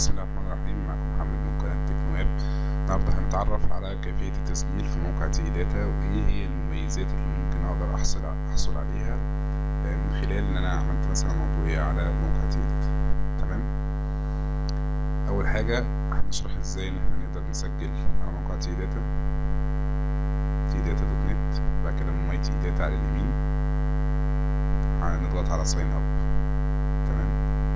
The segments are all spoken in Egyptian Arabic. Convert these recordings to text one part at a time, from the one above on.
بسم الله الرحمن الرحيم معكم محمد من قناة تكنو اب النهاردة هنتعرف على كيفية التسجيل في موقع تي داتا وإيه هي المميزات اللي ممكن أقدر أحصل أحصل عليها من خلال إن أنا عملت مثلا موضوعية على موقع تي داتا تمام أول حاجة هنشرح إزاي إن إحنا نقدر نسجل على موقع تي داتا تي داتا دوت نت بعد كده من ماي تي داتا على اليمين هنضغط على ساين أب تمام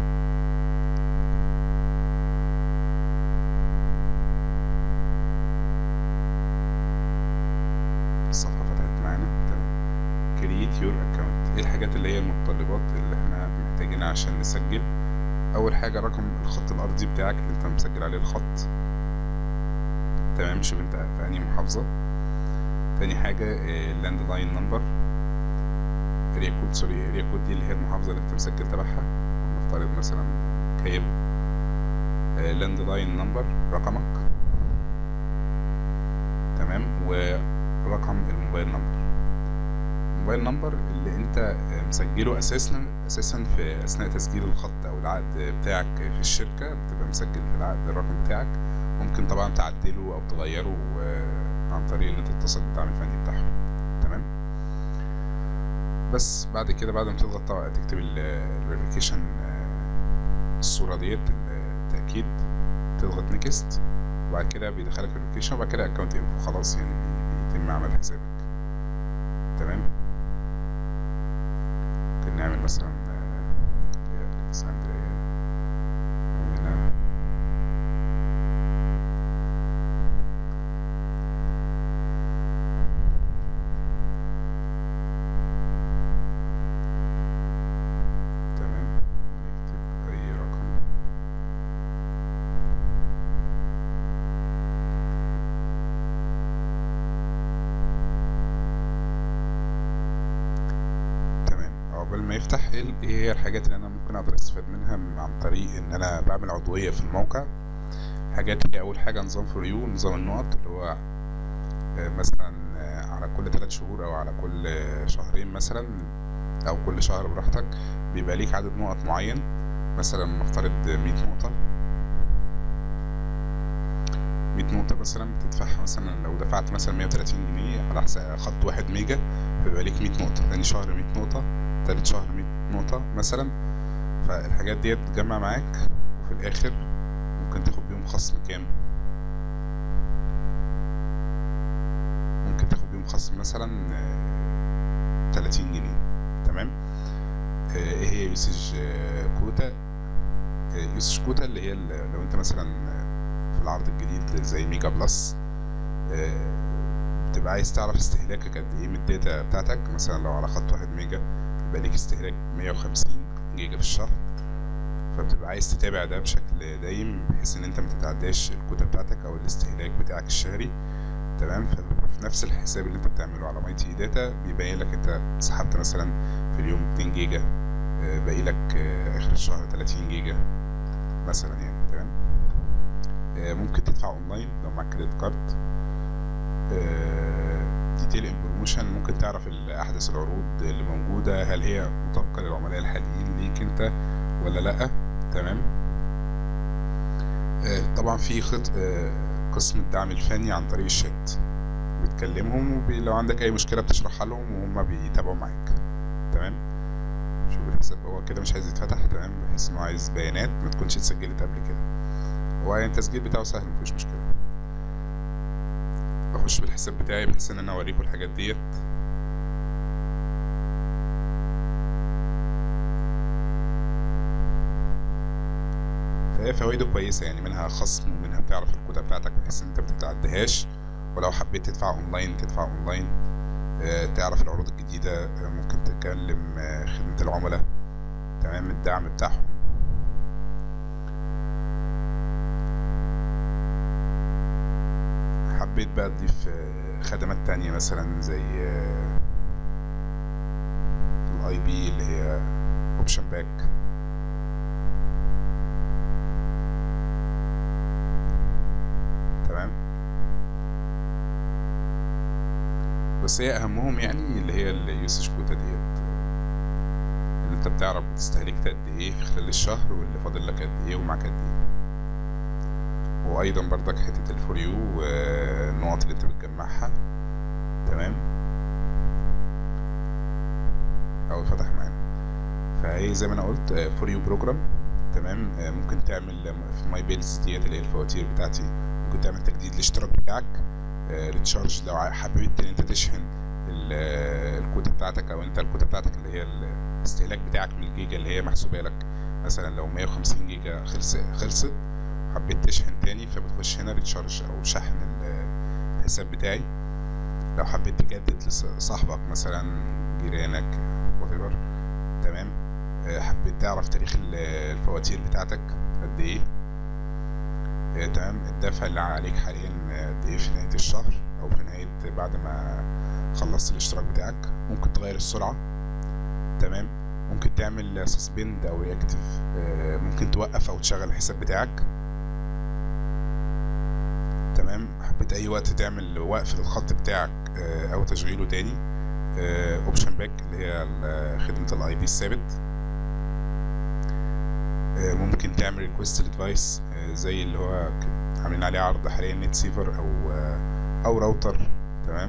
الصفحة فتحت معانا تمام create your account ايه الحاجات اللي هي المتطلبات اللي احنا محتاجينها عشان نسجل اول حاجة رقم الخط الارضي بتاعك اللي انت مسجل عليه الخط تمام شوف انت في انهي محافظة تاني حاجة اللاند لاين نمبر اريا كود سوري اريا كود دي اللي هي المحافظة اللي انت مسجل تبعها نفترض مثلا كايرو لاند لاين نمبر رقمك تمام ورقم الموبايل نمبر الموبايل نمبر اللي انت مسجله اساسا اساسا في اثناء تسجيل الخط او العقد بتاعك في الشركه بتبقى مسجل في العقد الرقم بتاعك ممكن طبعا تعدله او تغيره عن طريق ان انت تتصل بالدعم الفني بتاعهم تمام بس بعد كده بعد ما تضغط طبعا تكتب الفيريفيكيشن الصوره ديت التاكيد تضغط نيكست وبعد كده بيدخلك الفيريفيكيشن وبعد كده اكونت انفو خلاص يعني بيتم عمل حسابك تمام ممكن نعمل مثلا الكسندريا هنا تمام ونكتب اي رقم تمام عقبال ما يفتح ايه هي الحاجات اللي انا ممكن اقدر استفاد منها عن طريق ان انا بعمل عضويه في الموقع حاجات هي اول حاجه نظام فور نظام النقط اللي هو مثلا على كل ثلاث شهور او على كل شهرين مثلا او كل شهر براحتك بيبقى ليك عدد نقط معين مثلا نفترض 100 نقطه 100 نقطة مثلا بتدفعها مثلا لو دفعت مثلا 130 جنيه على حساب خط واحد ميجا بيبقى ليك 100 نقطة تاني شهر 100 نقطة تالت شهر 100 نقطة مثلا فالحاجات ديت بتجمع معاك وفي الآخر ممكن تاخد بيهم خصم كام ممكن تاخد بيهم خصم مثلا 30 جنيه تمام ايه هي يوسج كوتا يوسج كوتا اللي هي لو انت مثلا في العرض الجديد زي ميجا بلس بتبقى عايز تعرف استهلاكك قد ايه من الداتا بتاعتك مثلا لو على خط واحد ميجا يبقى ليك استهلاك 150 جيجا في الشهر فبتبقى عايز تتابع ده بشكل دايم بحيث ان انت ما تتعداش الكوتا بتاعتك او الاستهلاك بتاعك الشهري تمام ففي نفس الحساب اللي انت بتعمله على ماي تي داتا بيبين لك انت سحبت مثلا في اليوم 2 جيجا باقي لك اخر الشهر 30 جيجا مثلا يعني تمام ممكن تدفع اونلاين لو معاك كريدت كارد ديتيل انفورميشن ممكن تعرف احدث العروض اللي موجوده هل هي مطابقه للعملاء الحاليين ليك انت ولا لا تمام طبعا في خط قسم الدعم الفني عن طريق الشات بتكلمهم ولو عندك اي مشكله بتشرحها لهم وهم بيتابعوا معاك تمام شوف الحساب هو كده مش عايز يتفتح تمام بحيث انه عايز بيانات ما تكونش اتسجلت قبل كده هو يعني التسجيل بتاعه سهل مفيش مشكله اخش بالحساب بتاعي بحيث ان انا اوريكم الحاجات ديت فهي فوائده كويسه يعني منها خصم ومنها بتعرف الكوتا بتاعتك بحيث ان انت متتعدهاش ولو حبيت تدفع اونلاين تدفع اونلاين آه تعرف العروض الجديده آه ممكن تكلم آه خدمه العملاء تمام الدعم بتاعهم حبيت بقى تضيف خدمات تانية مثلا زي الاي بي اللي هي اوبشن باك تمام بس هي اهمهم يعني اللي هي اليوسج كوتا ديت ان انت بتعرف بتستهلك قد ايه في خلال الشهر واللي فاضل لك قد ايه ومعاك قد ايه وايضا برضك حته الفور يو والنقط اللي انت بتجمعها تمام او فتح معانا فهي زي ما انا قلت فور يو بروجرام تمام آه، ممكن تعمل في ماي بيلز ديت اللي هي الفواتير بتاعتي ممكن تعمل تجديد الاشتراك بتاعك ريتشارج لو ع- حبيت ان انت تشحن ال- آه، الكوتا بتاعتك او انت الكوتا بتاعتك اللي هي الاستهلاك بتاعك من الجيجا اللي هي محسوبه لك مثلا لو 150 جيجا خلص خلصت حبيت تشحن تاني فبتخش هنا ريتشارج او شحن ال- الحساب بتاعي لو حبيت تجدد لصاحبك مثلا جيرانك whatever تمام آه، حبيت تعرف تاريخ ال- الفواتير بتاعتك قد ايه آه، تمام الدفع اللي عليك حاليا آه، قد ايه في نهاية الشهر او في نهاية بعد ما خلصت الاشتراك بتاعك ممكن تغير السرعة تمام ممكن تعمل سسبند او رياكتيف ممكن توقف او تشغل الحساب بتاعك تمام حبيت اي وقت تعمل وقف للخط بتاعك آه، او تشغيله تاني اوبشن باك اللي هي ال- خدمة الاي بي الثابت آه، ممكن تعمل ريكوست لديفايس زي اللي هو ك- عاملين عليه عرض حاليا نت سيفر او آه، او راوتر تمام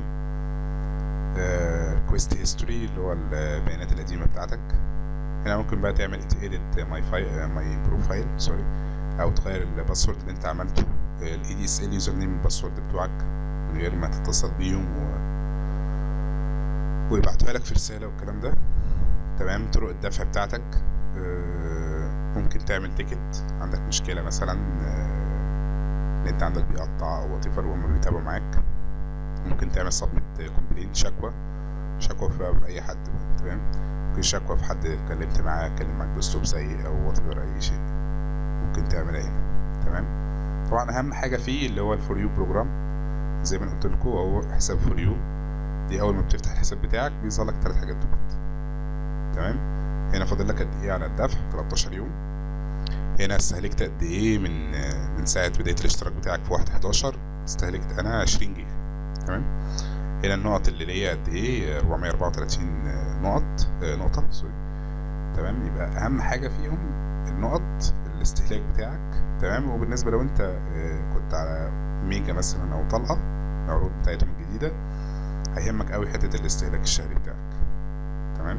ريكوست هيستوري اللي هو البيانات القديمة بتاعتك هنا ممكن بقى تعمل edit ماي فايل ماي بروفايل سوري او تغير الباسورد اللي انت عملته الاي دي اس ال يوزر نيم الباسورد بتوعك من غير ما تتصل بيهم و... ويبعتوها لك في رسالة والكلام ده تمام طرق الدفع بتاعتك آه، ممكن تعمل تيكت عندك مشكلة مثلا آه، النت عندك بيقطع او whatever وهم بيتابعوا معاك ممكن تعمل سبميت كومبلين شكوى شكوى في في اي حد بقى، تمام ممكن شكوى في حد اتكلمت معاه اتكلم معاك باسلوب سيء او whatever اي شيء ممكن تعملها هنا تمام طبعا اهم حاجه فيه اللي هو الفور يو بروجرام زي ما أنا قلت لكم هو حساب فور يو دي اول ما بتفتح الحساب بتاعك بيظهر لك ثلاث حاجات دول تمام هنا فاضل لك قد ايه على الدفع 13 يوم هنا استهلكت قد ايه من من ساعه بدايه الاشتراك بتاعك في 1 11 استهلكت انا 20 جيجا تمام هنا النقط اللي ليا قد ايه 434 نقط آه، نقطه سوري تمام يبقى اهم حاجه فيهم النقط الاستهلاك بتاعك تمام وبالنسبه لو انت آه، كنت على ميجا مثلا او طلقه العروض بتاعتهم الجديده هيهمك قوي حته الاستهلاك الشهري بتاعك تمام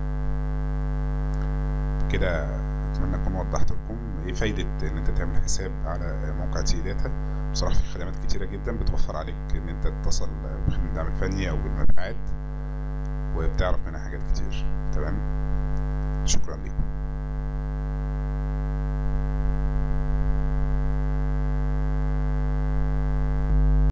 كده اتمنى اكون وضحت لكم ايه فايده ان انت تعمل حساب على موقع تي داتا بصراحه في خدمات كتيره جدا بتوفر عليك ان انت تتصل بخدمه الدعم الفني او بالمبيعات وبتعرف منها حاجات كتير تمام شكرا لكم